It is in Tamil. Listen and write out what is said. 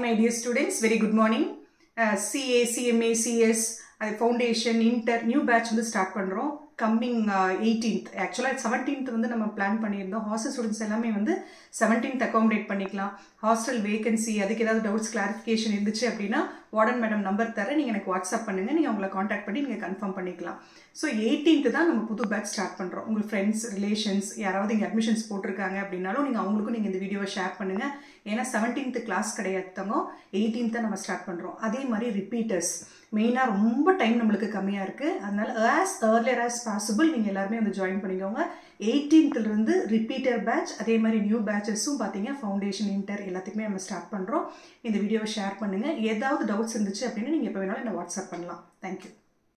my dear students. Very good morning. Uh, CA, CMA, CS, அது ஃபவுண்டேஷன் இன்டர் நியூ பேட்ச் வந்து ஸ்டார்ட் பண்ணுறோம் கம்மிங் எயிட்டீன்த் ஆக்சுவலாக செவன்டீன்த் வந்து நம்ம பிளான் பண்ணியிருந்தோம் ஹாஸ்டல் ஸ்டூடெண்ட்ஸ் எல்லாமே வந்து செவன்டீன்த் அகாமடேட் பண்ணிக்கலாம் ஹாஸ்டல் வேகன்சி அதுக்கு ஏதாவது டவுட்ஸ் கிளாரிஃபிகேஷன் இருந்துச்சு அப்படின்னா வார்டன் மேடம் நம்பர் தரேன் நீங்கள் எனக்கு வாட்ஸ்அப் பண்ணுங்கள் நீங்கள் அவங்கள காண்டாக்ட் பண்ணி நீங்கள் கன்ஃபார்ம் பண்ணிக்கலாம் ஸோ எயிட்டீன்த்து தான் நம்ம புது பேட்ச் ஸ்டார்ட் பண்ணுறோம் உங்கள் ஃப்ரெண்ட்ஸ் ரிலேஷன்ஸ் யாராவது இங்கே அட்மிஷன்ஸ் போட்டிருக்காங்க அப்படின்னாலும் நீங்கள் அவங்களுக்கும் நீங்கள் இந்த வீடியோவை ஷேர் பண்ணுங்கள் ஏன்னா செவன்டீன்த்து கிளாஸ் கிடையாதவங்க எயிட்டீன்த்தை நம்ம ஸ்டார்ட் பண்ணுறோம் அதே மாதிரி ரிப்பீட்டர்ஸ் மெயினாக ரொம்ப டைம் நம்மளுக்கு கம்மியாக இருக்குது அதனால ஆஸ் ஏர்லியர் ஆஸ் பாசிபிள் நீங்கள் எல்லாருமே வந்து ஜாயின் பண்ணிக்கோங்க எயிட்டீன்த்துலேருந்து ரிப்பீட்டர் பேட்ச் அதே மாதிரி நியூ பேட்சஸும் பார்த்தீங்க ஃபவுண்டேஷன் இன்டர் எல்லாத்துக்குமே நம்ம ஸ்டார்ட் பண்ணுறோம் இந்த வீடியோவை ஷேர் பண்ணுங்கள் ஏதாவது டவுட்ஸ் இருந்துச்சு அப்படின்னு நீங்கள் எப்போ வேணாலும் என்ன வாட்ஸ்அப் பண்ணலாம் தேங்க்யூ